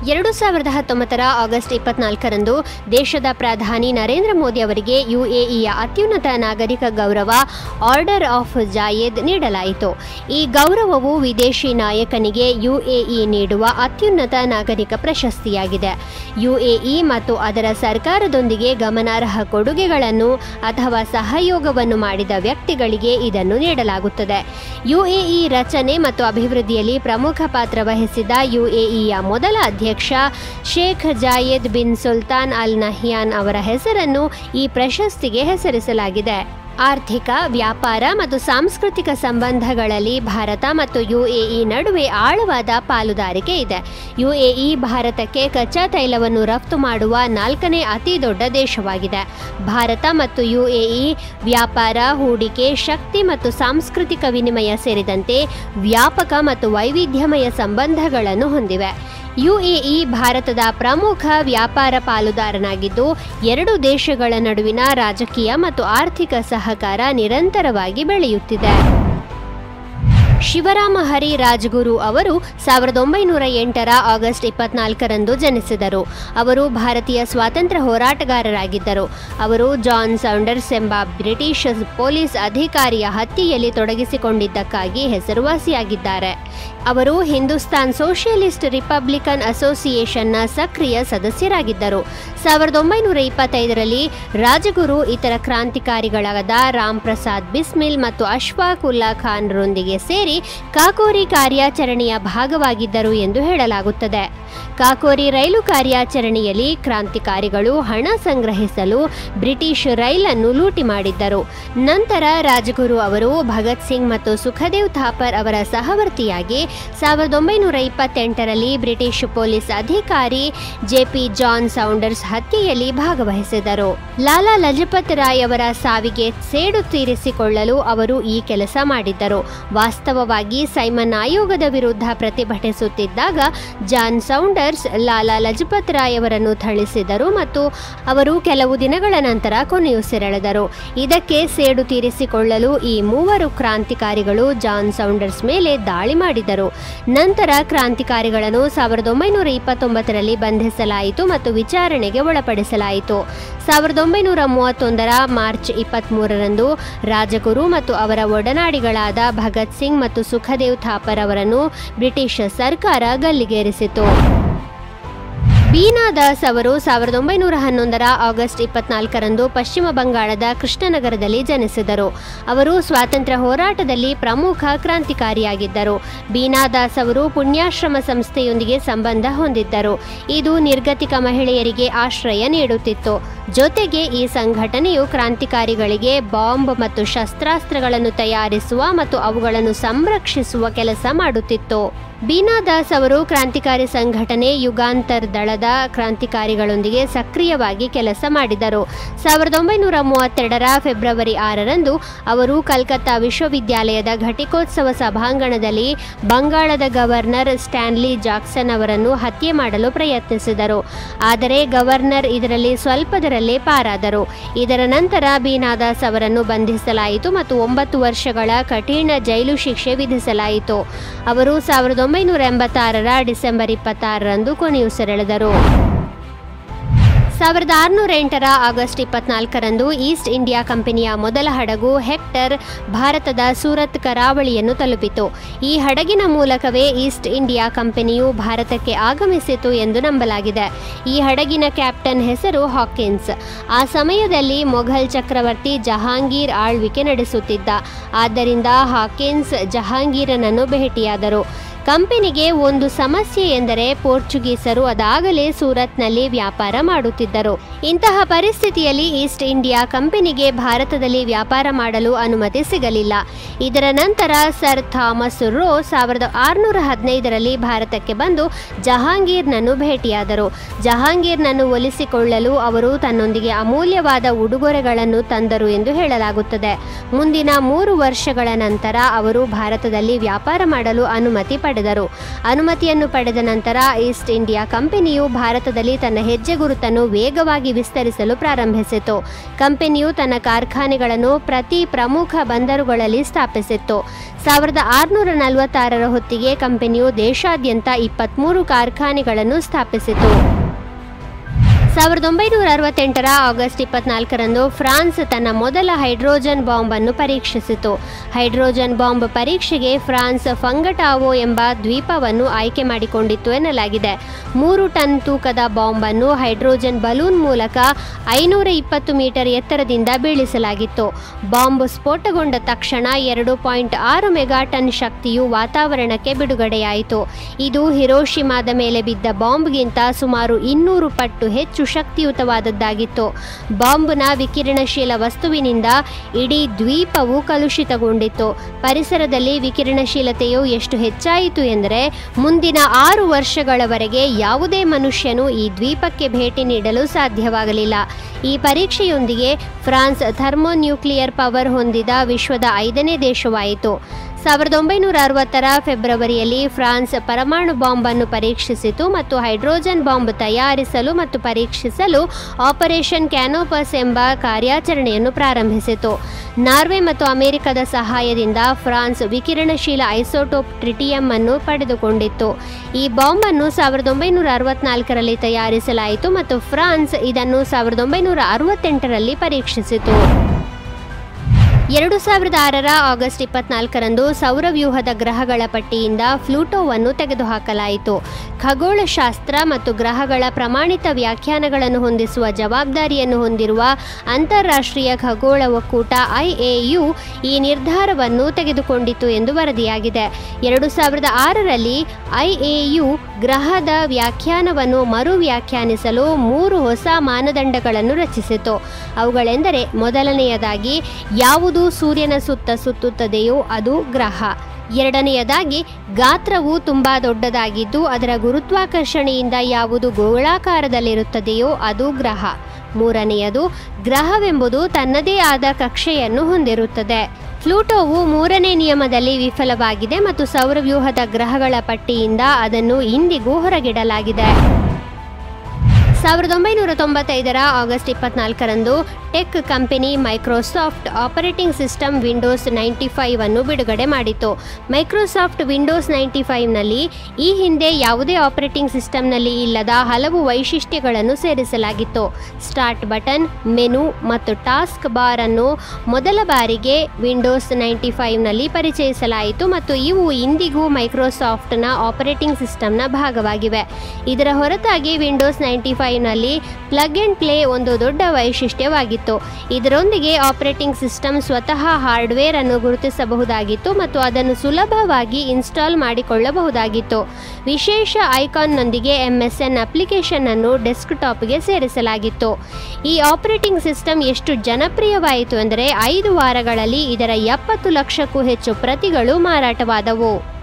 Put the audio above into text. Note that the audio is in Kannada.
ಎರಡು ಸಾವಿರದ ಹತ್ತೊಂಬತ್ತರ ಆಗಸ್ಟ್ ಇಪ್ಪತ್ನಾಲ್ಕರಂದು ದೇಶದ ಪ್ರಧಾನಿ ನರೇಂದ್ರ ಮೋದಿ ಅವರಿಗೆ ಯುಎಇಯ ಅತ್ಯುನ್ನತ ನಾಗರಿಕ ಗೌರವ ಆರ್ಡರ್ ಆಫ್ ಜಾಯೇದ್ ನೀಡಲಾಯಿತು ಈ ಗೌರವವು ವಿದೇಶಿ ನಾಯಕನಿಗೆ ಯುಎಇ ನೀಡುವ ಅತ್ಯುನ್ನತ ನಾಗರಿಕ ಪ್ರಶಸ್ತಿಯಾಗಿದೆ ಯುಎಇ ಮತ್ತು ಅದರ ಸರ್ಕಾರದೊಂದಿಗೆ ಗಮನಾರ್ಹ ಕೊಡುಗೆಗಳನ್ನು ಅಥವಾ ಸಹಯೋಗವನ್ನು ಮಾಡಿದ ವ್ಯಕ್ತಿಗಳಿಗೆ ಇದನ್ನು ನೀಡಲಾಗುತ್ತದೆ ಯುಎಇ ರಚನೆ ಮತ್ತು ಅಭಿವೃದ್ಧಿಯಲ್ಲಿ ಪ್ರಮುಖ ಪಾತ್ರ ವಹಿಸಿದ ಯುಎಇಯ ಮೊದಲ ಅಧ್ಯಕ್ಷ Sheikh Zayed bin Sultan Al Nahyan ಅವರ ಹೆಸರನ್ನು ಈ ಪ್ರಶಸ್ತಿಗೆ ಹೆಸರಿಸಲಾಗಿದೆ ಆರ್ಥಿಕ ವ್ಯಾಪಾರ ಮತ್ತು ಸಾಂಸ್ಕೃತಿಕ ಸಂಬಂಧಗಳಲ್ಲಿ ಭಾರತ ಮತ್ತು ಯುಎಇ ನಡುವೆ ಆಳವಾದ ಪಾಲುದಾರಿಕೆ ಇದೆ ಯುಎಇ ಭಾರತಕ್ಕೆ ಕಚ್ಚಾ ತೈಲವನ್ನು ರಫ್ತು ಮಾಡುವ ನಾಲ್ಕನೇ ಅತಿ ದೊಡ್ಡ ದೇಶವಾಗಿದೆ ಭಾರತ ಮತ್ತು ಯುಎಇ ವ್ಯಾಪಾರ ಹೂಡಿಕೆ ಶಕ್ತಿ ಮತ್ತು ಸಾಂಸ್ಕೃತಿಕ ವಿನಿಮಯ ಸೇರಿದಂತೆ ವ್ಯಾಪಕ ಮತ್ತು ವೈವಿಧ್ಯಮಯ ಸಂಬಂಧಗಳನ್ನು ಹೊಂದಿವೆ ಯುಎಇ ಭಾರತದ ಪ್ರಮುಖ ವ್ಯಾಪಾರ ಪಾಲುದಾರನಾಗಿದ್ದು ಎರಡು ದೇಶಗಳ ನಡುವಿನ ರಾಜಕೀಯ ಮತ್ತು ಆರ್ಥಿಕ ಸಹಕಾರ ನಿರಂತರವಾಗಿ ಬೆಳೆಯುತ್ತಿದೆ ಶಿವರಾಮ ಹರಿ ರಾಜಗುರು ಅವರು ಸಾವಿರದ ಒಂಬೈನೂರ ಎಂಟರ ಆಗಸ್ಟ್ ಇಪ್ಪತ್ನಾಲ್ಕರಂದು ಜನಿಸಿದರು ಅವರು ಭಾರತೀಯ ಸ್ವಾತಂತ್ರ್ಯ ಹೋರಾಟಗಾರರಾಗಿದ್ದರು ಅವರು ಜಾನ್ ಸೌಂಡರ್ಸ್ ಎಂಬ ಬ್ರಿಟಿಷ್ ಪೊಲೀಸ್ ಅಧಿಕಾರಿಯ ಹತ್ಯೆಯಲ್ಲಿ ತೊಡಗಿಸಿಕೊಂಡಿದ್ದಕ್ಕಾಗಿ ಹೆಸರುವಾಸಿಯಾಗಿದ್ದಾರೆ ಅವರು ಹಿಂದೂಸ್ತಾನ್ ಸೋಷಿಯಲಿಸ್ಟ್ ರಿಪಬ್ಲಿಕನ್ ಅಸೋಸಿಯೇಷನ್ನ ಸಕ್ರಿಯ ಸದಸ್ಯರಾಗಿದ್ದರು ಸಾವಿರದ ಒಂಬೈನೂರ ಇಪ್ಪತ್ತೈದರಲ್ಲಿ ರಾಜಗುರು ಇತರ ಕ್ರಾಂತಿಕಾರಿಗಳಾದ ರಾಮ್ ಪ್ರಸಾದ್ ಬಿಸ್ಮಿಲ್ ಮತ್ತು ಅಶ್ಫಾಕ್ ಉಲ್ಲಾ ಖಾನ್ರೊಂದಿಗೆ ಸೇರಿ ಕಾಕೋರಿ ಕಾರ್ಯಾಚರಣೆಯ ಭಾಗವಾಗಿದ್ದರು ಎಂದು ಹೇಳಲಾಗುತ್ತದೆ ಕಾಕೋರಿ ರೈಲು ಕಾರ್ಯಾಚರಣೆಯಲ್ಲಿ ಕ್ರಾಂತಿಕಾರಿಗಳು ಹಣ ಸಂಗ್ರಹಿಸಲು ಬ್ರಿಟಿಷ್ ರೈಲನ್ನು ಲೂಟಿ ಮಾಡಿದ್ದರು ನಂತರ ರಾಜಗುರು ಅವರು ಭಗತ್ ಸಿಂಗ್ ಮತ್ತು ಸುಖದೇವ್ ಥಾಪರ್ ಅವರ ಸಹವರ್ತಿಯಾಗಿ ಸಾವಿರದ ಒಂಬೈನೂರ ಇಪ್ಪತ್ತೆಂಟರಲ್ಲಿ ಬ್ರಿಟಿಷ್ ಪೊಲೀಸ್ ಅಧಿಕಾರಿ ಜೆಪಿ ಜಾನ್ ಸೌಂಡರ್ಸ್ ಹತ್ಯೆಯಲ್ಲಿ ಭಾಗವಹಿಸಿದರು ಲಾಲಾ ಲಜಪತ್ ರಾಯ್ ಅವರ ಸಾವಿಗೆ ಸೇಡು ತೀರಿಸಿಕೊಳ್ಳಲು ಅವರು ಈ ಕೆಲಸ ಮಾಡಿದ್ದರು ವಾಸ್ತವವಾಗಿ ಸೈಮನ್ ಆಯೋಗದ ವಿರುದ್ಧ ಪ್ರತಿಭಟಿಸುತ್ತಿದ್ದಾಗ ಜಾನ್ ಸೌಂಡರ್ಸ್ ಲಾಲಾ ಲಜಪತ್ ರಾಯ್ ಅವರನ್ನು ಥಳಿಸಿದರು ಮತ್ತು ಅವರು ಕೆಲವು ದಿನಗಳ ನಂತರ ಕೊನೆಯುಸಿರೆಳೆದರು ಇದಕ್ಕೆ ಸೇಡು ತೀರಿಸಿಕೊಳ್ಳಲು ಈ ಮೂವರು ಕ್ರಾಂತಿಕಾರಿಗಳು ಜಾನ್ ಸೌಂಡರ್ಸ್ ಮೇಲೆ ದಾಳಿ ಮಾಡಿದರು ನಂತರ ಕ್ರಾಂತಿಕಾರಿಗಳನ್ನು ಸಾವಿರದ ಒಂಬೈನೂರ ಇಪ್ಪತ್ತೊಂಬತ್ತರಲ್ಲಿ ಬಂಧಿಸಲಾಯಿತು ಮತ್ತು ವಿಚಾರಣೆಗೆ ಒಳಪಡಿಸಲಾಯಿತು ಸಾವಿರದ ಒಂಬೈನೂರ ಮೂವತ್ತೊಂದರ ಮಾರ್ಚ್ ಇಪ್ಪತ್ತ್ಮೂರರಂದು ರಾಜಗುರು ಮತ್ತು ಅವರ ಒಡನಾಡಿಗಳಾದ ಭಗತ್ ಸಿಂಗ್ ಮತ್ತು ಸುಖದೇವ್ ಥಾಪರ್ ಅವರನ್ನು ಬ್ರಿಟಿಷ್ ಸರ್ಕಾರ ಗಲ್ಲಿಗೇರಿಸಿತು ಬೀನಾ ದಾಸ್ ಅವರು ಸಾವಿರದ ಒಂಬೈನೂರ ಹನ್ನೊಂದರ ಆಗಸ್ಟ್ ಇಪ್ಪತ್ನಾಲ್ಕರಂದು ಪಶ್ಚಿಮ ಬಂಗಾಳದ ಕೃಷ್ಣನಗರದಲ್ಲಿ ಜನಿಸಿದರು ಅವರು ಸ್ವಾತಂತ್ರ್ಯ ಹೋರಾಟದಲ್ಲಿ ಪ್ರಮುಖ ಕ್ರಾಂತಿಕಾರಿಯಾಗಿದ್ದರು ಬೀನಾ ದಾಸ್ ಅವರು ಪುಣ್ಯಾಶ್ರಮ ಸಂಸ್ಥೆಯೊಂದಿಗೆ ಸಂಬಂಧ ಹೊಂದಿದ್ದರು ಇದು ನಿರ್ಗತಿಕ ಮಹಿಳೆಯರಿಗೆ ಆಶ್ರಯ ನೀಡುತ್ತಿತ್ತು ಜೊತೆಗೆ ಈ ಸಂಘಟನೆಯು ಕ್ರಾಂತಿಕಾರಿಗಳಿಗೆ ಬಾಂಬ್ ಮತ್ತು ಶಸ್ತ್ರಾಸ್ತ್ರಗಳನ್ನು ತಯಾರಿಸುವ ಮತ್ತು ಅವುಗಳನ್ನು ಸಂರಕ್ಷಿಸುವ ಕೆಲಸ ಮಾಡುತ್ತಿತ್ತು ಬೀನಾ ದಾಸ್ ಅವರು ಕ್ರಾಂತಿಕಾರಿ ಸಂಘಟನೆ ಯುಗಾಂತರ್ ದಳದ ಕ್ರಾಂತಿಕಾರಿಗಳೊಂದಿಗೆ ಸಕ್ರಿಯವಾಗಿ ಕೆಲಸ ಮಾಡಿದರು ಸಾವಿರದ ಒಂಬೈನೂರ ಮೂವತ್ತೆರಡರ ಫೆಬ್ರವರಿ ಆರರಂದು ಅವರು ಕಲ್ಕತ್ತಾ ವಿಶ್ವವಿದ್ಯಾಲಯದ ಘಟಿಕೋತ್ಸವ ಸಭಾಂಗಣದಲ್ಲಿ ಬಂಗಾಳದ ಗವರ್ನರ್ ಸ್ಟ್ಯಾನ್ಲಿ ಜಾಕ್ಸನ್ ಅವರನ್ನು ಹತ್ಯೆ ಮಾಡಲು ಪ್ರಯತ್ನಿಸಿದರು ಆದರೆ ಗವರ್ನರ್ ಇದರಲ್ಲಿ ಸ್ವಲ್ಪದರಲ್ಲೇ ಪಾರಾದರು ಇದರ ನಂತರ ಬೀನಾದಾಸ್ ಅವರನ್ನು ಬಂಧಿಸಲಾಯಿತು ಮತ್ತು ಒಂಬತ್ತು ವರ್ಷಗಳ ಕಠಿಣ ಜೈಲು ಶಿಕ್ಷೆ ವಿಧಿಸಲಾಯಿತು ಅವರು ಸಾವಿರದ ಒಂಬೈನೂರ ಎಂಬತ್ತಾರರ ಡಿಸೆಂಬರ್ ಇಪ್ಪತ್ತಾರರಂದು ಕೊನೆಯುಸಿರೆಳೆದರು ಸಾವಿರದ ಆರುನೂರ ಎಂಟರ ಆಗಸ್ಟ್ ಇಪ್ಪತ್ನಾಲ್ಕರಂದು ಈಸ್ಟ್ ಇಂಡಿಯಾ ಕಂಪನಿಯ ಮೊದಲ ಹಡಗು ಹೆಕ್ಟರ್ ಭಾರತದ ಸೂರತ್ ಕರಾವಳಿಯನ್ನು ತಲುಪಿತು ಈ ಹಡಗಿನ ಮೂಲಕವೇ ಈಸ್ಟ್ ಇಂಡಿಯಾ ಕಂಪನಿಯು ಭಾರತಕ್ಕೆ ಆಗಮಿಸಿತು ಎಂದು ನಂಬಲಾಗಿದೆ ಈ ಹಡಗಿನ ಕ್ಯಾಪ್ಟನ್ ಹೆಸರು ಹಾಕಿನ್ಸ್ ಆ ಸಮಯದಲ್ಲಿ ಮೊಘಲ್ ಚಕ್ರವರ್ತಿ ಜಹಾಂಗೀರ್ ಆಳ್ವಿಕೆ ನಡೆಸುತ್ತಿದ್ದ ಆದ್ದರಿಂದ ಹಾಕಿನ್ಸ್ ಜಹಾಂಗೀರನನ್ನು ಭೇಟಿಯಾದರು ಕಂಪನಿಗೆ ಒಂದು ಸಮಸ್ಯೆ ಎಂದರೆ ಪೋರ್ಚುಗೀಸರು ಅದಾಗಲೇ ಸೂರತ್ನಲ್ಲಿ ವ್ಯಾಪಾರ ಮಾಡುತ್ತಿದ್ದರು ಇಂತಹ ಪರಿಸ್ಥಿತಿಯಲ್ಲಿ ಈಸ್ಟ್ ಇಂಡಿಯಾ ಕಂಪನಿಗೆ ಭಾರತದಲ್ಲಿ ವ್ಯಾಪಾರ ಮಾಡಲು ಅನುಮತಿ ಸಿಗಲಿಲ್ಲ ಇದರ ನಂತರ ಸರ್ ಥಾಮಸ್ ರೋ ಸಾವಿರದ ಆರುನೂರ ಹದಿನೈದರಲ್ಲಿ ಭಾರತಕ್ಕೆ ಬಂದು ಜಹಾಂಗೀರ್ನನ್ನು ಭೇಟಿಯಾದರು ಜಹಾಂಗೀರ್ನನ್ನು ಒಲಿಸಿಕೊಳ್ಳಲು ಅವರು ತನ್ನೊಂದಿಗೆ ಅಮೂಲ್ಯವಾದ ಉಡುಗೊರೆಗಳನ್ನು ತಂದರು ಎಂದು ಹೇಳಲಾಗುತ್ತದೆ ಮುಂದಿನ ಮೂರು ವರ್ಷಗಳ ನಂತರ ಅವರು ಭಾರತದಲ್ಲಿ ವ್ಯಾಪಾರ ಮಾಡಲು ಅನುಮತಿ ಪಡೆದರು ಪಡೆದರು ಅನುಮತಿಯನ್ನು ಪಡೆದ ನಂತರ ಈಸ್ಟ್ ಇಂಡಿಯಾ ಕಂಪನಿಯು ಭಾರತದಲ್ಲಿ ತನ್ನ ಹೆಜ್ಜೆ ಗುರುತನ್ನು ವೇಗವಾಗಿ ವಿಸ್ತರಿಸಲು ಪ್ರಾರಂಭಿಸಿತು ಕಂಪನಿಯು ತನ್ನ ಕಾರ್ಖಾನೆಗಳನ್ನು ಪ್ರತಿ ಪ್ರಮುಖ ಬಂದರುಗಳಲ್ಲಿ ಸ್ಥಾಪಿಸಿತ್ತು ಸಾವಿರದ ಆರುನೂರ ನಲವತ್ತಾರರ ಹೊತ್ತಿಗೆ ಕಂಪನಿಯು ದೇಶಾದ್ಯಂತ ಇಪ್ಪತ್ತ್ಮೂರು ಕಾರ್ಖಾನೆಗಳನ್ನು ಸ್ಥಾಪಿಸಿತು ಸಾವಿರದ ಒಂಬೈನೂರ ಅರವತ್ತೆಂಟರ ಆಗಸ್ಟ್ ಇಪ್ಪತ್ನಾಲ್ಕರಂದು ಫ್ರಾನ್ಸ್ ತನ್ನ ಮೊದಲ ಹೈಡ್ರೋಜನ್ ಬಾಂಬ್ ಅನ್ನು ಪರೀಕ್ಷಿಸಿತು ಹೈಡ್ರೋಜನ್ ಬಾಂಬ್ ಪರೀಕ್ಷೆಗೆ ಫ್ರಾನ್ಸ್ ಫಂಗಟಾವೋ ಎಂಬ ದ್ವೀಪವನ್ನು ಆಯ್ಕೆ ಮಾಡಿಕೊಂಡಿತ್ತು ಎನ್ನಲಾಗಿದೆ ಮೂರು ಟನ್ ತೂಕದ ಬಾಂಬ್ ಅನ್ನು ಹೈಡ್ರೋಜನ್ ಬಲೂನ್ ಮೂಲಕ ಐನೂರ ಇಪ್ಪತ್ತು ಮೀಟರ್ ಎತ್ತರದಿಂದ ಬೀಳಿಸಲಾಗಿತ್ತು ಬಾಂಬ್ ಸ್ಫೋಟಗೊಂಡ ತಕ್ಷಣ ಎರಡು ಪಾಯಿಂಟ್ ಆರು ಮೆಗಾಟನ್ ಶಕ್ತಿಯು ವಾತಾವರಣಕ್ಕೆ ಬಿಡುಗಡೆಯಾಯಿತು ಇದು ಹಿರೋಶಿಮಾದ ಮೇಲೆ ಬಿದ್ದ ಬಾಂಬ್ಗಿಂತ ಸುಮಾರು ಇನ್ನೂರು ಪಟ್ಟು ಹೆಚ್ಚು ಶಕ್ತಿಯುತವಾದದ್ದಾಗಿತ್ತು ಬಾಂಬ್ನ ವಿಕಿರಣಶೀಲ ವಸ್ತುವಿನಿಂದ ಇಡೀ ದ್ವೀಪವು ಕಲುಷಿತಗೊಂಡಿತ್ತು ಪರಿಸರದಲ್ಲಿ ವಿಕಿರಣಶೀಲತೆಯು ಎಷ್ಟು ಹೆಚ್ಚಾಯಿತು ಎಂದರೆ ಮುಂದಿನ ಆರು ವರ್ಷಗಳವರೆಗೆ ಯಾವುದೇ ಮನುಷ್ಯನು ಈ ದ್ವೀಪಕ್ಕೆ ಭೇಟಿ ನೀಡಲು ಸಾಧ್ಯವಾಗಲಿಲ್ಲ ಈ ಪರೀಕ್ಷೆಯೊಂದಿಗೆ ಫ್ರಾನ್ಸ್ ಥರ್ಮೋನ್ಯೂಕ್ಲಿಯರ್ ಪವರ್ ಹೊಂದಿದ ವಿಶ್ವದ ಐದನೇ ದೇಶವಾಯಿತು ಸಾವಿರದ ಒಂಬೈನೂರ ಅರವತ್ತರ ಫೆಬ್ರವರಿಯಲ್ಲಿ ಫ್ರಾನ್ಸ್ ಪರಮಾಣು ಬಾಂಬ್ ಅನ್ನು ಪರೀಕ್ಷಿಸಿತು ಮತ್ತು ಹೈಡ್ರೋಜನ್ ಬಾಂಬ್ ತಯಾರಿಸಲು ಮತ್ತು ಪರೀಕ್ಷಿಸಲು ಆಪರೇಷನ್ ಕ್ಯಾನೋಪಸ್ ಎಂಬ ಕಾರ್ಯಾಚರಣೆಯನ್ನು ಪ್ರಾರಂಭಿಸಿತು ನಾರ್ವೆ ಮತ್ತು ಅಮೆರಿಕದ ಸಹಾಯದಿಂದ ಫ್ರಾನ್ಸ್ ವಿಕಿರಣಶೀಲ ಐಸೋಟೋಪ್ ಟ್ರಿಟಿಯಂ ಅನ್ನು ಪಡೆದುಕೊಂಡಿತ್ತು ಈ ಬಾಂಬ್ ಅನ್ನು ಸಾವಿರದ ಒಂಬೈನೂರ ಅರವತ್ನಾಲ್ಕರಲ್ಲಿ ತಯಾರಿಸಲಾಯಿತು ಮತ್ತು ಫ್ರಾನ್ಸ್ ಇದನ್ನು ಸಾವಿರದ ಒಂಬೈನೂರ ಅರವತ್ತೆಂಟರಲ್ಲಿ ಪರೀಕ್ಷಿಸಿತು ಎರಡು ಸಾವಿರದ ಆರರ ಆಗಸ್ಟ್ ಇಪ್ಪತ್ನಾಲ್ಕರಂದು ಸೌರವ್ಯೂಹದ ಗ್ರಹಗಳ ಪಟ್ಟಿಯಿಂದ ಫ್ಲೂಟೋವನ್ನು ತೆಗೆದುಹಾಕಲಾಯಿತು ಖಗೋಳಶಾಸ್ತ್ರ ಮತ್ತು ಗ್ರಹಗಳ ಪ್ರಮಾಣಿತ ವ್ಯಾಖ್ಯಾನಗಳನ್ನು ಹೊಂದಿಸುವ ಜವಾಬ್ದಾರಿಯನ್ನು ಹೊಂದಿರುವ ಅಂತಾರಾಷ್ಟ್ರೀಯ ಖಗೋಳ ಒಕ್ಕೂಟ ಐಎಯು ಈ ನಿರ್ಧಾರವನ್ನು ತೆಗೆದುಕೊಂಡಿತು ಎಂದು ವರದಿಯಾಗಿದೆ ಎರಡು ಸಾವಿರದ ಆರರಲ್ಲಿ ಐಎಯು ಗ್ರಹದ ವ್ಯಾಖ್ಯಾನವನ್ನು ಮರು ವ್ಯಾಖ್ಯಾನಿಸಲು ಮೂರು ಹೊಸ ಮಾನದಂಡಗಳನ್ನು ರಚಿಸಿತು ಅವುಗಳೆಂದರೆ ಮೊದಲನೆಯದಾಗಿ ಯಾವುದು ಸೂರ್ಯನ ಸುತ್ತ ಸುತ್ತುತ್ತದೆಯೋ ಅದು ಗ್ರಹ ಎರಡನೆಯದಾಗಿ ಗಾತ್ರವು ತುಂಬ ದೊಡ್ಡದಾಗಿದ್ದು ಅದರ ಗುರುತ್ವಾಕರ್ಷಣೆಯಿಂದ ಯಾವುದು ಗೋಳಾಕಾರದಲ್ಲಿರುತ್ತದೆಯೋ ಅದು ಗ್ರಹ ಮೂರನೆಯದು ಗ್ರಹವೆಂಬುದು ತನ್ನದೇ ಆದ ಕಕ್ಷೆಯನ್ನು ಹೊಂದಿರುತ್ತದೆ ಫ್ಲೂಟೋವು ಮೂರನೇ ನಿಯಮದಲ್ಲಿ ವಿಫಲವಾಗಿದೆ ಮತ್ತು ಸೌರವ್ಯೂಹದ ಗ್ರಹಗಳ ಪಟ್ಟಿಯಿಂದ ಅದನ್ನು ಇಂದಿಗೂ ಹೊರಗಿಡಲಾಗಿದೆ ಸಾವಿರದ ಒಂಬೈನೂರ ತೊಂಬತ್ತೈದರ ಆಗಸ್ಟ್ ಇಪ್ಪತ್ನಾಲ್ಕರಂದು tech company Microsoft operating system Windows ninety five ಅನ್ನು ಬಿಡುಗಡೆ ಮಾಡಿತು ಮೈಕ್ರೋಸಾಫ್ಟ್ ವಿಂಡೋಸ್ ನೈಂಟಿ ಫೈವ್ನಲ್ಲಿ ಈ ಹಿಂದೆ ಯಾವುದೇ ಆಪರೇಟಿಂಗ್ ಸಿಸ್ಟಮ್ನಲ್ಲಿ ಇಲ್ಲದ ಹಲವು ವೈಶಿಷ್ಟ್ಯಗಳನ್ನು ಸೇರಿಸಲಾಗಿತ್ತು ಸ್ಟಾರ್ಟ್ ಬಟನ್ ಮೆನು ಮತ್ತು ಟಾಸ್ಕ್ ಬಾರ್ ಅನ್ನು ಮೊದಲ ಬಾರಿಗೆ ವಿಂಡೋಸ್ ನೈಂಟಿ ಫೈವ್ನಲ್ಲಿ ಪರಿಚಯಿಸಲಾಯಿತು ಮತ್ತು ಇವು ಇಂದಿಗೂ ಮೈಕ್ರೋಸಾಫ್ಟ್ನ ಆಪರೇಟಿಂಗ್ ಸಿಸ್ಟಮ್ನ ಭಾಗವಾಗಿವೆ ಇದರ ಹೊರತಾಗಿ ವಿಂಡೋಸ್ ನೈಂಟಿ ಫೈವ್ನಲ್ಲಿ ಪ್ಲಗ್ ಆ್ಯಂಡ್ ಪ್ಲೇ ಒಂದು ದೊಡ್ಡ ವೈಶಿಷ್ಟ್ಯವಾಗಿತ್ತು ಇದರೊಂದಿಗೆ ಆಪರೇಟಿಂಗ್ ಸಿಸ್ಟಮ್ ಸ್ವತಃ ಹಾರ್ಡ್ವೇರ್ ಅನ್ನು ಗುರುತಿಸಬಹುದಾಗಿತ್ತು ಮತ್ತು ಅದನ್ನು ಸುಲಭವಾಗಿ ಇನ್ಸ್ಟಾಲ್ ಮಾಡಿಕೊಳ್ಳಬಹುದಾಗಿತ್ತು ವಿಶೇಷ ಐಕಾನ್ನೊಂದಿಗೆ ಎಂ ಎಸ್ ಎನ್ ಅಪ್ಲಿಕೇಶನ್ ಅನ್ನು ಡೆಸ್ಕ್ಟಾಪ್ಗೆ ಸೇರಿಸಲಾಗಿತ್ತು ಈ ಆಪರೇಟಿಂಗ್ ಸಿಸ್ಟಮ್ ಎಷ್ಟು ಜನಪ್ರಿಯವಾಯಿತು ಎಂದರೆ ಐದು ವಾರಗಳಲ್ಲಿ ಇದರ ಎಪ್ಪತ್ತು ಲಕ್ಷಕ್ಕೂ ಹೆಚ್ಚು ಪ್ರತಿಗಳು ಮಾರಾಟವಾದವು